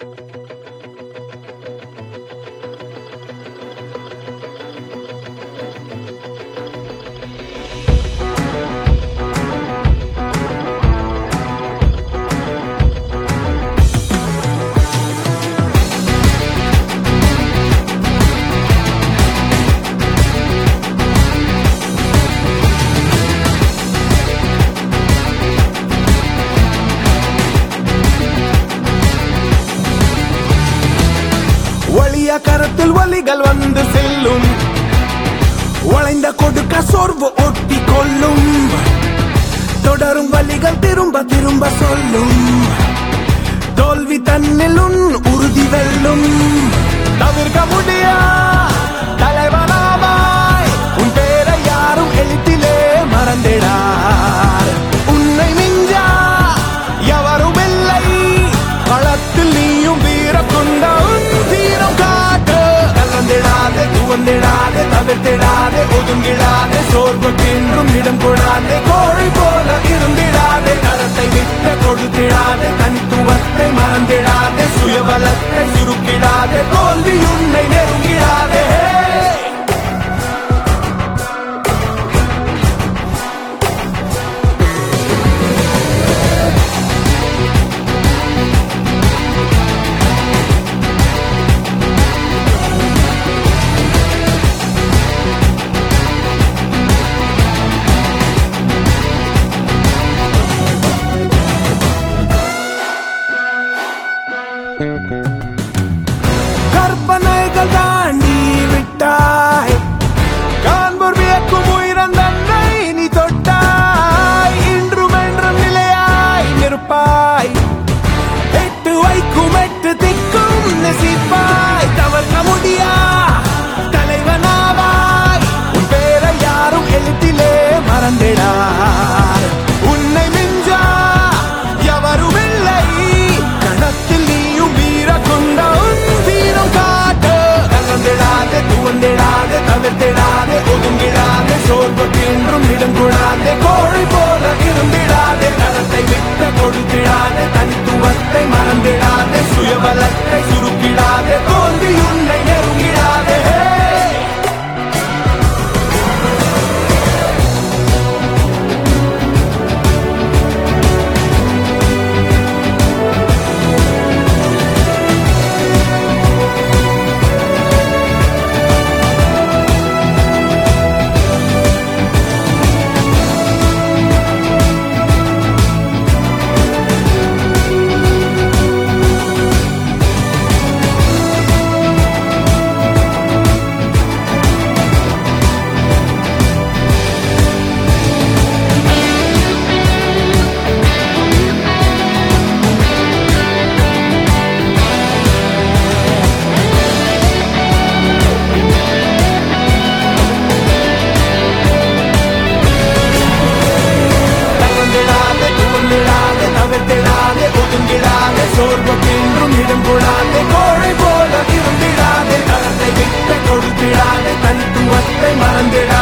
ஒளிய கரத்தில் ஒலிகள் வந்து செல்லும் உழைந்த கொடுக்க சோர்வு ஒட்டி கொள்ளும் தொடரும் வலிகள் திரும்ப திரும்ப சொல்லும் தோல்வி தன்னில் உன் உறுதி வெல்லும் தவிர்க்க முடியா தலைவனாவாய் உன் பேரை யாரும் எழுத்திலே மறந்திடார் உன்னை மிஞ்சா எவரும் இல்லை களத்தில் நீயும் வீர கொண்ட உன் வீரம் காட்டு கலந்திடாதே துவந்திடாதே தவிர்த்திடாதே ஒதுங்கிடாதே சோர்வுக்கென்றும் இடம் கொடாதே கோழி போல இருந்திடாதே கரத்தை விட்டு கொடுத்திடாதே தனித்துவத்தை மறந்திடாதே சுயபலத்தை சுருக்கிடாதே தோல்வி உன்னை நெருங்கிடாதே கற்பனைகள் தாண்டி விட்டாய் காண்போர் வியக்கும் உயிரன் தன்னை நீ தொட்டாய் இன்றும் என்றும் நிலையாய் நிற்பாய் எட்டு வைக்கும் எட்டு திக்கும் நெசிப்பாய் தவிர்க்க முடியா தலைவனாவாய் உன் பேரை யாரும் எழுத்திலே மறந்திடார் உன்னை மிஞ்சா எவரும் இல்லை கணத்தில் நீயும் வீர கொண்ட உன் வீரம் காட்டு கலந்திடாதே துவந்திடாதே தவிர்த்திடாதே ஒதுங்கிடாதே சோர்வுக்கென்றும் இடம் கொடாதே கோழி போல இருந்திடாதே கரத்தை விட்டு கொடுத்திடாதே தனித்துவத்தை மறந்திடாதே சுயபலத்தை சுருக்கிடாதே தோல்வி உன்னை நெருங்கிடாதே தவந்திடாதே துவந்திடாதே தவிர்த்திடாதே ஒதுங்கிடாதே சோர்வுக்கென்றும் இடம் கொடாதே கோழை போல இருந்திடாதே கரத்தை விட்டு கொடுத்திடாதே தனித்துவத்தை மறந்திடாதே